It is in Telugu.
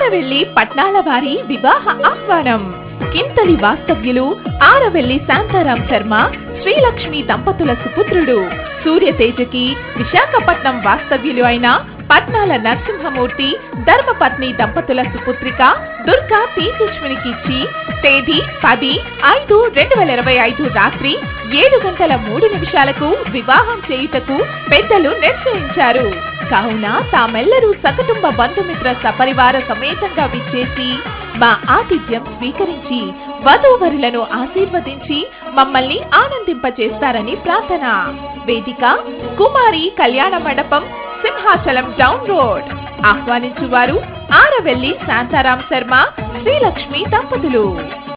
ఆరవెల్లి పట్నాల వారి వివాహ ఆహ్వానం కింతలి వాస్తవ్యులు ఆరవెల్లి శాంతారాం శర్మ శ్రీలక్ష్మి దంపతుల సుపుత్రుడు సూర్యతేజకి విశాఖపట్నం వాస్తవ్యులు అయిన పట్నాల నరసింహమూర్తి ధర్మపత్ని దంపతుల సుపుత్రిక దుర్గా తేజస్వినికి ఇచ్చి తేదీ పది ఐదు రెండు వేల ఇరవై ఐదు రాత్రి ఏడు గంటల మూడు నిమిషాలకు వివాహం చేయుటకు పెద్దలు నిశ్చయించారు కావున తామెల్లరూ సకుటుంబ బంధుమిత్ర సపరివార సమేతంగా విచ్చేసి మా ఆతిథ్యం స్వీకరించి వధూవరులను ఆశీర్వదించి మమ్మల్ని ఆనందింపచేస్తారని ప్రార్థన వేదిక కుమారి కళ్యాణ మండపం సింహాచలం డౌన్ రోడ్ ఆహ్వానించువారు ఆరవెల్లి శాంతారాం శర్మ శ్రీలక్ష్మి దంపతులు